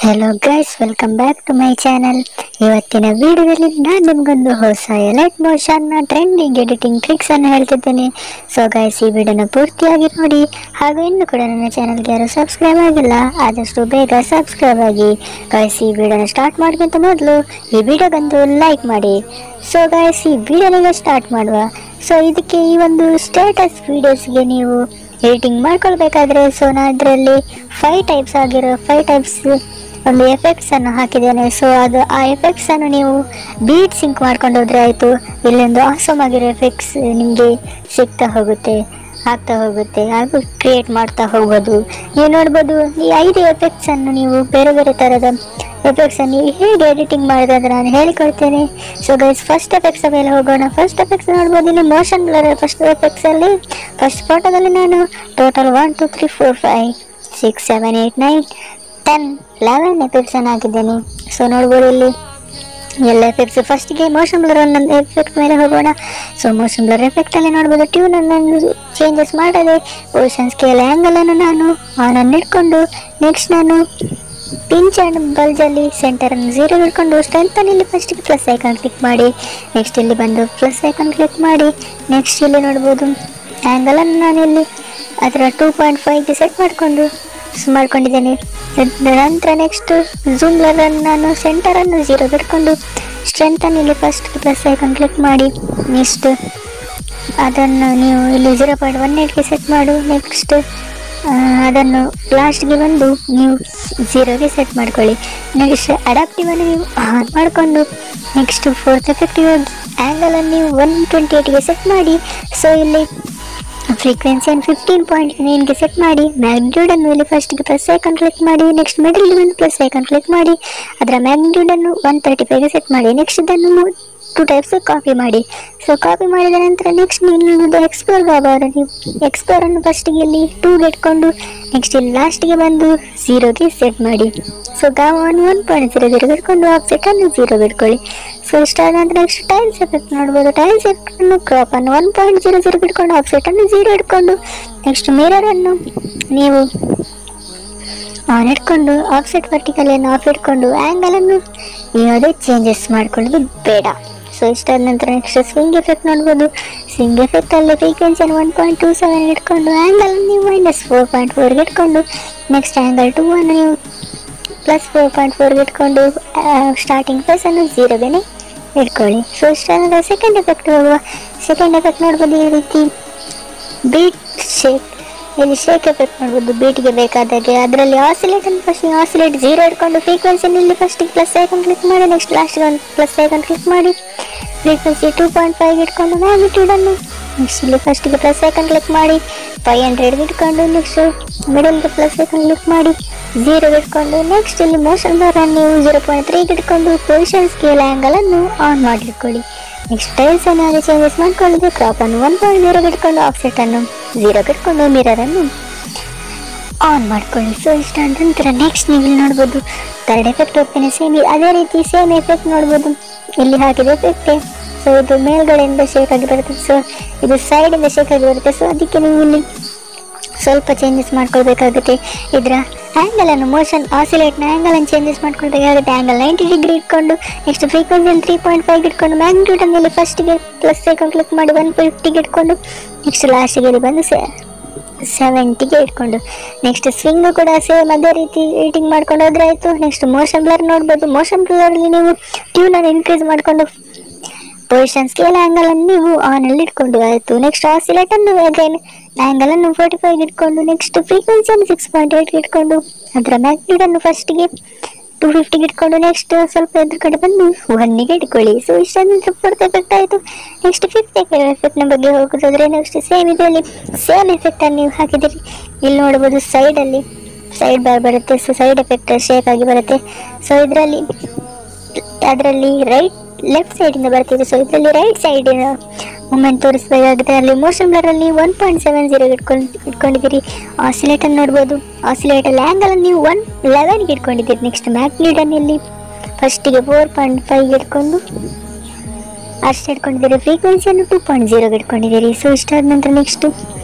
hello guys welcome back to my channel ಇವತ್ತಿನ ವಿಡಿಯೋದಲ್ಲಿ ನಾನು ನಿಮ್ಗೊಂದು ಹೊಸ ಎಲೈಟ್ ಮೋಷನ್ನ ಟ್ರೆಂಡಿಂಗ್ ಎಡಿಟಿಂಗ್ ಟ್ರಿಕ್ಸ್ ಅನ್ನು ಹೇಳ್ತಿದ್ದೇನೆ ಸೊ ಗೈಸ್ ಈ ವಿಡಿಯೋನ ಪೂರ್ತಿಯಾಗಿ ನೋಡಿ ಹಾಗೂ ಇನ್ನು ಕೂಡ ನನ್ನ ಚಾನಲ್ಗೆ ಯಾರು ಸಬ್ಸ್ಕ್ರೈಬ್ ಆಗಿಲ್ಲ ಆದಷ್ಟು ಬೇಗ ಸಬ್ಸ್ಕ್ರೈಬ್ ಆಗಿ ಗೈಸ್ ಈ ವಿಡಿಯೋನ ಸ್ಟಾರ್ಟ್ ಮಾಡೋಕ್ಕಿಂತ ಮೊದಲು ಈ ವಿಡಿಯೋಗೊಂದು ಲೈಕ್ ಮಾಡಿ ಸೊ ಗೈಸ್ ಈ ವಿಡಿಯೋನಿಗೆ ಸ್ಟಾರ್ಟ್ ಮಾಡುವ ಸೊ ಇದಕ್ಕೆ ಈ ಒಂದು ಸ್ಟೇಟಸ್ ವಿಡಿಯೋಸ್ಗೆ ನೀವು ಎಡಿಟಿಂಗ್ ಮಾಡ್ಕೊಳ್ಬೇಕಾದ್ರೆ ಸೊ ನಾನು ಅದರಲ್ಲಿ ಫೈವ್ ಟೈಪ್ಸ್ ಆಗಿರೋ ಫೈವ್ ಟೈಪ್ಸ್ ಒಂದು ಎಫೆಕ್ಟ್ಸ್ ಅನ್ನು ಹಾಕಿದ್ದೇನೆ ಸೊ ಅದು ಆ ಎಫೆಕ್ಟ್ಸ್ ಅನ್ನು ನೀವು ಬೀಟ್ ಸಿಂಕ್ ಮಾಡ್ಕೊಂಡು ಹೋದ್ರೆ ಆಯಿತು ಇಲ್ಲೊಂದು ಆಸಮ್ ಆಗಿರೋ ಎಫೆಕ್ಟ್ಸ್ ನಿಮಗೆ ಸಿಗ್ತಾ ಹೋಗುತ್ತೆ ಆಗ್ತಾ ಹೋಗುತ್ತೆ ಹಾಗೂ ಕ್ರಿಯೇಟ್ ಮಾಡ್ತಾ ಹೋಗ್ಬೋದು ನೀವು ನೋಡ್ಬೋದು ಈ ಐದು ಎಫೆಕ್ಟ್ಸ್ ಅನ್ನು ನೀವು ಬೇರೆ ಬೇರೆ ಥರದ ಎಫೆಕ್ಟ್ಸ್ ಅನ್ನು ನೀವು ಹೇಗೆ ಎಡಿಟಿಂಗ್ ಮಾಡೋದಂದ್ರೆ ನಾನು ಹೇಳಿಕೊಡ್ತೇನೆ ಸೊ ಗೈಸ್ ಫಸ್ಟ್ ಎಫೆಕ್ಟ್ಸ್ ಮೇಲೆ ಹೋಗೋಣ ಫಸ್ಟ್ ಎಫೆಕ್ಟ್ಸ್ ನೋಡ್ಬೋದು ಇಲ್ಲಿ ಮೋಷನ್ ಬ್ಲರ್ ಫಸ್ಟ್ ಎಫೆಕ್ಟ್ಸ್ ಅಲ್ಲಿ ಫಸ್ಟ್ ಫೋಟೋದಲ್ಲಿ ನಾನು total one two three four five six seven eight nine ten eleven effects ಅನ್ನು ಹಾಕಿದ್ದೇನೆ ಸೊ ನೋಡ್ಬೋದು ಇಲ್ಲಿ ಎಲ್ಲ ಎಫೆಕ್ಟ್ಸ್ ಫಸ್ಟಿಗೆ ಮೋಷನ್ ಬ್ಲರ್ ಅನ್ನೋ ಎಫೆಕ್ಟ್ ಮೇಲೆ ಹೋಗೋಣ ಸೊ ಮೋಷನ್ ಬ್ಲರ್ ಎಫೆಕ್ಟ್ ಅಲ್ಲಿ ನೋಡ್ಬೋದು ಟ್ಯೂನ್ ಅನ್ನು ಚೇಂಜಸ್ ಮಾಡದೆ ಪೋರ್ಷನ್ ಸ್ಕೇಲ್ ಆ್ಯಂಗಲ್ ಅನ್ನು ನಾನು ಆನ್ ಅನ್ನು ಇಟ್ಕೊಂಡು ನೆಕ್ಸ್ಟ್ ನಾನು ಪಿಂಚ್ ಆ್ಯಂಡ್ ಬಲ್ಜಲ್ಲಿ ಸೆಂಟರನ್ನು ಝೀರೋ ಇಟ್ಕೊಂಡು ಸ್ಟ್ರೆಂತ್ ಇಲ್ಲಿ ಫಸ್ಟಿಗೆ ಪ್ಲಸ್ ಐಕಾನ್ ಕ್ಲಿಕ್ ಮಾಡಿ ನೆಕ್ಸ್ಟ್ ಇಲ್ಲಿ ಬಂದು ಪ್ಲಸ್ ಐಕಾನ್ ಕ್ಲಿಕ್ ಮಾಡಿ ನೆಕ್ಸ್ಟ್ ಇಲ್ಲಿ ನೋಡ್ಬೋದು ಆ್ಯಂಗಲನ್ನು ನಾನು ಇಲ್ಲಿ ಅದರ ಟೂ ಪಾಯಿಂಟ್ ಫೈವ್ಗೆ ಸೆಟ್ ಮಾಡಿಕೊಂಡು ಮಾಡ್ಕೊಂಡಿದ್ದೇನೆ ಅದ್ರ ನಂತರ ನೆಕ್ಸ್ಟ್ ಝೂಮ್ ಅನ್ನು ನಾನು ಸೆಂಟರನ್ನು ಝೀರೋ ಇಟ್ಕೊಂಡು ಸ್ಟ್ರೆಂತನ್ನು ಇಲ್ಲಿ ಫಸ್ಟ್ ಪ್ಲಸ್ ಐಕಾನ್ ಕ್ಲಿಕ್ ಮಾಡಿ ನೆಕ್ಸ್ಟ್ ಅದನ್ನು ನೀವು ಇಲ್ಲಿ ಝೀರೋ ಪಾಯಿಂಟ್ ಒನ್ ಏಟ್ಗೆ ಸೆಟ್ ಮಾಡು ನೆಕ್ಸ್ಟ್ ಅದನ್ನು ಲಾಸ್ಟ್ಗೆ ಬಂದು ನೀವು ಝೀರೋಗೆ ಸೆಟ್ ಮಾಡ್ಕೊಳ್ಳಿ ನೆಕ್ಸ್ಟ್ ಅಡಾಪ್ಟಿವನ್ನು ನೀವು ಆನ್ ಮಾಡಿಕೊಂಡು ನೆಕ್ಸ್ಟ್ ಫೋರ್ತ್ ಎಫೆಕ್ಟಿವ್ ಆ್ಯಂಗಲನ್ನು ನೀವು ಒನ್ ಟ್ವೆಂಟಿ ಏಯ್ಟ್ಗೆ ಸೆಟ್ ಮಾಡಿ ಸೊ ಇಲ್ಲಿ ಫ್ರೀಕ್ವೆನ್ಸಿಯನ್ನು ಫಿಫ್ಟೀನ್ ಪಾಯಿಂಟ್ ನೈನ್ಗೆ ಸೆಟ್ ಮಾಡಿ ಮ್ಯಾಗ್ನಿಟ್ಯೂಡನ್ನು ಇಲ್ಲಿ ಫಸ್ಟ್ಗೆ ಪ್ಲಸ್ ಐಕಾನ್ ಕ್ಲಿಕ್ ಮಾಡಿ ನೆಕ್ಸ್ಟ್ ಮಿಡಲ್ ಒಂದು ಪ್ಲಸ್ ಐಕಾನ್ ಕ್ಲಿಕ್ ಮಾಡಿ ಅದರ ಮ್ಯಾಗ್ನಿಟ್ಯೂಡನ್ನು ಒನ್ ತರ್ಟಿ ಫೈವ್ಗೆ ಸೆಟ್ ಮಾಡಿ ನೆಕ್ಸ್ಟ್ ಇದನ್ನು ಟು ಟೈಪ್ಸ್ ಕಾಪಿ ಮಾಡಿ ಸೊ ಕಾಪಿ ಮಾಡಿದ ನಂತರ ನೆಕ್ಸ್ಟ್ ನೀವು ಎಕ್ಸ್ಪ್ಲೋರ್ ಆಗಬಾರ್ದು ನೀವು ಎಕ್ಸ್ಪ್ಲೋರನ್ನು ಫಸ್ಟಿಗೆ ಇಲ್ಲಿ ಟೂಗೆ ಇಟ್ಕೊಂಡು ನೆಕ್ಸ್ಟ್ ಇಲ್ಲಿ ಲಾಸ್ಟಿಗೆ ಬಂದು ಝೀರೋಗೆ ಸೆಟ್ ಮಾಡಿ ಸೊ ಗಾವನ್ನು ಒನ್ ಪಾಯಿಂಟ್ ಝೀರೋ ಝೀರೋ ಇಟ್ಕೊಂಡು ಆಫ್ಸೆಟನ್ನು ಝೀರೋ ಇಟ್ಕೊಳ್ಳಿ ಸೊ ಇಷ್ಟಾದ ನಂತರ ನೆಕ್ಸ್ಟ್ ಟೈಲ್ಸ್ ಎಫೆಕ್ಟ್ ನೋಡ್ಬೋದು ಟೈಲ್ಸ್ ಎಫೆಕ್ಟನ್ನು ಕ್ರಾಪನ್ನು ಒನ್ ಪಾಯಿಂಟ್ ಜೀರೋ ಜೀರೋ ಇಟ್ಕೊಂಡು ಆಫ್ಸೆಟನ್ನು ಝೀರೋ ಇಟ್ಕೊಂಡು ನೆಕ್ಸ್ಟ್ ಮಿರರನ್ನು ನೀವು ಆನ್ ಇಟ್ಕೊಂಡು ಆಫ್ಸೆಟ್ ವರ್ಟಿಕಲನ್ನು ಆಫ್ ಇಟ್ಕೊಂಡು ಆ್ಯಂಗಲನ್ನು ಯಾವುದೇ ಚೇಂಜಸ್ ಮಾಡ್ಕೊಳ್ಳೋದು ಬೇಡ ಸೊ ಇಷ್ಟಾದ ನಂತರ ನೆಕ್ಸ್ಟ್ ಸ್ವಿಂಗ್ ಎಫೆಕ್ಟ್ ನೋಡ್ಬೋದು ಸ್ವಿಂಗ್ ಎಫೆಕ್ಟಲ್ಲಿ ಫ್ರೀಕ್ವೆನ್ಸಿಯನ್ನು ಒನ್ ಪಾಯಿಂಟ್ ಟೂ ಸೆವೆನ್ ಇಟ್ಕೊಂಡು ಆ್ಯಂಗಲ್ ನೀವು ಮೈನಸ್ ಫೋರ್ ಪಾಯಿಂಟ್ ಫೋರ್ಗೆ ಇಟ್ಕೊಂಡು ನೆಕ್ಸ್ಟ್ ಆ್ಯಂಗಲ್ ಟೂ ಅನ್ನು ನೀವು ಪ್ಲಸ್ ಫೋರ್ ಪಾಯಿಂಟ್ ಫೋರ್ಗೆ ಇಟ್ಕೊಂಡು ಸ್ಟಾರ್ಟಿಂಗ್ ಫೇಸನ್ನು ಝೀರೋಗೆ ಇಟ್ಕೊಳ್ಳಿ ಸೊ ಇಷ್ಟಾದ ಸೆಕೆಂಡ್ ಎಫೆಕ್ಟ್ ಹೋಗುವ ಸೆಕೆಂಡ್ ಎಫೆಕ್ಟ್ ನೋಡ್ಬೋದು ಈ ರೀತಿ ಬೀಟ್ ಶೇಕ್ ಇಲ್ಲಿ ಶೇಕ್ ಎಫೆಕ್ಟ್ ನೋಡ್ಬೋದು ಬೀಟ್ಗೆ ಬೇಕಾದಾಗೆ ಅದರಲ್ಲಿ ಆಸಿಲೇಟ್ ಅನ್ನು ಫಸ್ಟ್ ಆಸಿಲೇಟ್ ಝೀರೋ ಇಟ್ಕೊಂಡು ಫ್ರೀಕ್ವೆನ್ಸಿ ಇಲ್ಲಿ ಫಸ್ಟಿಗೆ ಪ್ಲಸ್ ಐಕನ್ ಕ್ಲಿಕ್ ಮಾಡಿ ನೆಕ್ಸ್ಟ್ ಲಾಸ್ಟ್ಗೆ ಒಂದು ಪ್ಲಸ್ ಐಕನ್ ಕ್ಲಿಕ್ ಮಾಡಿ ಫ್ರೀಕ್ವೆನ್ಸಿ ಟೂ ಪಾಯಿಂಟ್ ಫೈವ್ ಇಟ್ಕೊಂಡು ಮ್ಯಾಗ್ನಿಟ್ಯೂಡನ್ನು ನೆಕ್ಸ್ಟ್ ಇಲ್ಲಿ ಫಸ್ಟಿಗೆ ಪ್ಲಸ್ ಐಕನ್ ಕ್ಲಿಕ್ ಮಾಡಿ ಫೈವ್ ಹಂಡ್ರೆಡ್ಗೆ ಇಟ್ಕೊಂಡು ನೆಕ್ಸ್ಟ್ ಮಿಡಲ್ಗೆ ಪ್ಲಸ್ ಐಕನ್ ಕ್ಲಿಕ್ ಮಾಡಿ ಝೀರೋ ಇಟ್ಕೊಂಡು ನೆಕ್ಸ್ಟ್ ಇಲ್ಲಿ ಮೋಷನ್ ಬರನ್ನು ನೀವು ಝೀರೋ ಪಾಯಿಂಟ್ ತ್ರೀಗೆ ಇಟ್ಕೊಂಡು ಪೊಸಿಷನ್ ಸ್ಕೇಲ್ ಆ್ಯಂಗಲನ್ನು ಆನ್ ಮಾಡಿಟ್ಕೊಳ್ಳಿ ನೆಕ್ಸ್ಟ್ ಟೈಲ್ಸ್ ಅನ್ನು ಹಾಗೆ ಚೇಂಜಸ್ ಮಾಡ್ಕೊಳ್ಳೋದು ಕ್ರಾಪ್ ಅನ್ನು ಒನ್ ಪಾಯಿಂಟ್ ಝೀರೋಗೆ ಇಟ್ಕೊಂಡು ಆಫ್ಸೆಟ್ ಅನ್ನು ಝೀರೋಗೆ ಇಟ್ಕೊಂಡು ಮಿರರ್ ಅನ್ನು ಆನ್ ಮಾಡ್ಕೊಳ್ಳಿ ಸೊ ಇಷ್ಟ ಆದ ನಂತರ ನೆಕ್ಸ್ಟ್ ನೀವು ಇಲ್ಲಿ ನೋಡ್ಬೋದು ಥರ್ಡ್ ಎಫೆಕ್ಟ್ ಹೋಗ್ತೇನೆ ಸೇಮ್ ಅದೇ ರೀತಿ ಸೇಮ್ ಎಫೆಕ್ಟ್ ನೋಡ್ಬೋದು ಇಲ್ಲಿ ಹಾಕಿದ ಎಫೆಕ್ಟೇ ಸೊ ಇದು ಮೇಲ್ಗಡೆಯಿಂದ ಶೇಕ್ ಆಗಿ ಬರುತ್ತೆ ಸೊ ಇದು ಸೈಡಿಂದ ಶೇಕ್ ಆಗಿ ಬರುತ್ತೆ ಸೊ ಅದಕ್ಕೆ ನೀವು ಇಲ್ಲಿ ಸ್ವಲ್ಪ ಚೇಂಜಸ್ ಮಾಡ್ಕೊಳ್ಬೇಕಾಗುತ್ತೆ ಇದರ ಆ್ಯಂಗಲನ್ನು ಮೋಷನ್ ಆಸಿಲೇಟ್ನ ಆ್ಯಂಗಲನ್ನು ಚೇಂಜಸ್ ಮಾಡ್ಕೊಳ್ಬೇಕಾಗುತ್ತೆ ಆ್ಯಂಗಲ್ ನೈಂಟಿ ಡಿಗ್ರಿ ಇಟ್ಕೊಂಡು ನೆಕ್ಸ್ಟ್ ಫ್ರೀಕ್ವೆನ್ಸಿಯನ್ನು ತ್ರೀ ಪಾಯಿಂಟ್ ಫೈವ್ ಇಟ್ಕೊಂಡು ಮ್ಯಾಗ್ನಿಟ್ಯೂಡ್ ಮೇಲೆ ಫಸ್ಟಿಗೆ ಪ್ಲಸ್ ಐಕಾನ್ ಕ್ಲಿಕ್ ಮಾಡಿ ಒನ್ ಫಿಫ್ಟಿಗೆ ಇಟ್ಕೊಂಡು ನೆಕ್ಸ್ಟ್ ಲಾಸ್ಟಿಗೆ ಇಲ್ಲಿ ಬಂದು ಸೆವೆಂಟಿಗೆ ಇಟ್ಕೊಂಡು ನೆಕ್ಸ್ಟ್ ಸ್ವಿಂಗ್ ಕೂಡ ಸೇಮ್ ಅದೇ ರೀತಿ ಎಡಿಟಿಂಗ್ ಮಾಡ್ಕೊಂಡು ಹೋದ್ರೆ ಆಯಿತು ನೆಕ್ಸ್ಟ್ ಮೋಷನ್ ಬ್ಲರ್ ನೋಡ್ಬೋದು ಮೋಷನ್ ಬ್ಲರಲ್ಲಿ ನೀವು ಟ್ಯೂನನ್ನು ಇನ್ಕ್ರೀಸ್ ಮಾಡಿಕೊಂಡು ಪೊಸಿಷನ್ ಸ್ಕೇಲ್ ಆ್ಯಂಗಲ್ ಅನ್ನು ನೀವು ಆನ್ ಅಲ್ಲಿ ಇಟ್ಕೊಂಡು ಆಯಿತು ನೆಕ್ಸ್ಟ್ ಆಸಿಲೇಟ್ ಅನ್ನು ಅಗೇನ್ ಆ್ಯಂಗಲ್ ಅನ್ನು ಫೋರ್ಟಿ ಫೈವ್ ಇಟ್ಕೊಂಡು ನೆಕ್ಸ್ಟ್ ಫ್ರೀಕ್ವೆನ್ಸಿಯನ್ನು ಸಿಕ್ಸ್ ಪಾಯಿಂಟ್ ಏಟ್ ಇಟ್ಕೊಂಡು ಅದರ ಮ್ಯಾಗ್ನಿಟ್ಯೂಡ್ ಅನ್ನು ಫಸ್ಟಿಗೆ ಟೂ ಫಿಫ್ಟಿಗೆ ಇಟ್ಕೊಂಡು ನೆಕ್ಸ್ಟ್ ಸ್ವಲ್ಪ ಎದುರು ಕಡೆ ಬಂದು ಒನ್ನಿಗೆ ಇಟ್ಕೊಳ್ಳಿ ಸೊ ಇಷ್ಟೊಂದು ಫೋರ್ತ್ ಎಫೆಕ್ಟ್ ಆಯಿತು ನೆಕ್ಸ್ಟ್ ಫಿಫ್ತ್ ಎಫೆಕ್ಟ್ನ ಬಗ್ಗೆ ಹೋಗೋದಾದ್ರೆ ನೆಕ್ಸ್ಟ್ ಸೇಮ್ ಇದರಲ್ಲಿ ಸೇಮ್ ಎಫೆಕ್ಟನ್ನು ನೀವು ಹಾಕಿದಿರಿ ಇಲ್ಲಿ ನೋಡ್ಬೋದು ಸೈಡಲ್ಲಿ ಸೈಡ್ ಬಾರ್ ಬರುತ್ತೆ ಸೊ ಸೈಡ್ ಎಫೆಕ್ಟ್ ಶೇಕ್ ಆಗಿ ಬರುತ್ತೆ ಸೊ ಇದರಲ್ಲಿ ಅದರಲ್ಲಿ ರೈಟ್ ಲೆಫ್ಟ್ ಸೈಡಿಂದ ಬರ್ತಿದೆ ಸೊ ಇದರಲ್ಲಿ ರೈಟ್ ಸೈಡ್ ಮೂಮೆಂಟ್ ತೋರಿಸಬೇಕಾಗಿದೆ ಅಲ್ಲಿ ಮೋಷನ್ ಬ್ಲರಲ್ಲಿ ಒನ್ ಪಾಯಿಂಟ್ ಸೆವೆನ್ ಜೀರೋ ಇಟ್ಕೊಂಡು ಇಟ್ಕೊಂಡಿದ್ದೀರಿ ಆಸಿಲೇಟನ್ನು ನೋಡ್ಬೋದು ಆಸಿಲೇಟಲ್ಲಿ ಆ್ಯಂಗಲನ್ನು ನೀವು ಒನ್ ಲೆವೆನ್ಗೆ ಇಟ್ಕೊಂಡಿದ್ದೀರಿ ನೆಕ್ಸ್ಟ್ ಮ್ಯಾಗ್ನಿಡನ್ನು ಇಲ್ಲಿ ಫಸ್ಟಿಗೆ ಫೋರ್ ಪಾಯಿಂಟ್ ಫೈವ್ ಇಟ್ಕೊಂಡು ಅಷ್ಟು ಇಟ್ಕೊಂಡಿದ್ದೀರಿ ಫ್ರೀಕ್ವೆನ್ಸಿಯನ್ನು ಟೂ ಪಾಯಿಂಟ್ ಜೀರೋಗೆ ಇಟ್ಕೊಂಡಿದ್ದೀರಿ ಸೊ ಇಷ್ಟಾದ ನಂತರ ನೆಕ್ಸ್ಟು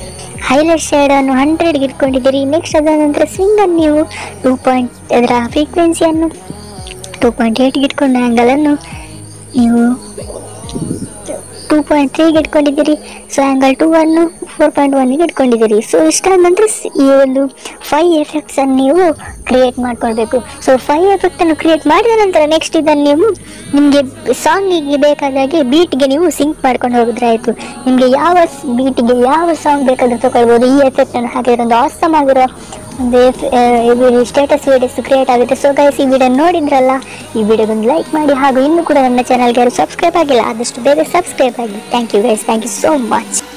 ಹೈಲೈಟ್ ಶೇಡನ್ನು ಹಂಡ್ರೆಡ್ಗೆ ಇಟ್ಕೊಂಡಿದ್ದೀರಿ ನೆಕ್ಸ್ಟ್ ಅದಾದ ನಂತರ ಸ್ವಿಂಗನ್ನು ನೀವು ಟೂ ಪಾಯಿಂಟ್ ಅದರ ಫ್ರೀಕ್ವೆನ್ಸಿಯನ್ನು ಟೂ ಪಾಯಿಂಟ್ ಏಯ್ಟ್ಗೆ ಇಟ್ಕೊಂಡು ಆ್ಯಂಗಲನ್ನು ನೀವು ಟೂ ಪಾಯಿಂಟ್ ತ್ರೀಗೆ ಇಟ್ಕೊಂಡಿದ್ದೀರಿ ಸೊ ಆ್ಯಂಗಲ್ ಟೂ ಅನ್ನು ಫೋರ್ ಪಾಯಿಂಟ್ ಒನ್ಗೆ ಇಟ್ಕೊಂಡಿದ್ದೀರಿ ಸೊ ಇಷ್ಟಾದ ನಂತರ ಸ್- ಈ ಒಂದು ಫೈ ಎಫೆಕ್ಟ್ಸನ್ನು ನೀವು ಕ್ರಿಯೇಟ್ ಮಾಡ್ಕೊಳ್ಬೇಕು ಸೊ ಫೈ ಎಫೆಕ್ಟನ್ನು ಕ್ರಿಯೇಟ್ ಮಾಡಿದ ನಂತರ ನೆಕ್ಸ್ಟ್ ಇದನ್ನು ನೀವು ನಿಮಗೆ ಸಾಂಗಿಗೆ ಬೇಕಾದಾಗೆ ಬೀಟ್ಗೆ ನೀವು ಸಿಂಕ್ ಮಾಡ್ಕೊಂಡು ಹೋಗಿದ್ರೆ ಆಯಿತು ನಿಮಗೆ ಯಾವ ಬೀಟಿಗೆ ಯಾವ ಸಾಂಗ್ ಬೇಕಾದರೂ ತಗೊಳ್ಬೋದು ಈ ಎಫೆಕ್ಟನ್ನು ಹಾಕಿದ್ರೆ ಒಂದು ಆಸಮ್ ಆಗಿರೋ ಒಂದು ಎಫ್- ಆ, ಇದು ಸ್ಟೇಟಸ್ ವೀಡಿಯೋಸ್ ಕ್ರಿಯೇಟ್ ಆಗುತ್ತೆ ಸೊ ಗೈಸ್ ಈ ವಿಡಿಯೋ ನೋಡಿದ್ರಲ್ಲ ಈ ವಿಡಿಯೋಗೊಂದು ಲೈಕ್ ಮಾಡಿ ಹಾಗೂ ಇನ್ನೂ ಕೂಡ ನನ್ನ ಚಾನಲ್ಗೆ ಯಾರು ಸಬ್ಸ್ಕ್ರೈಬ್ ಆಗಿಲ್ಲ ಆದಷ್ಟು ಬೇಗ ಸಬ್ಸ್ಕ್ರೈಬ್ ಆಗಿ thank you guys thank you so much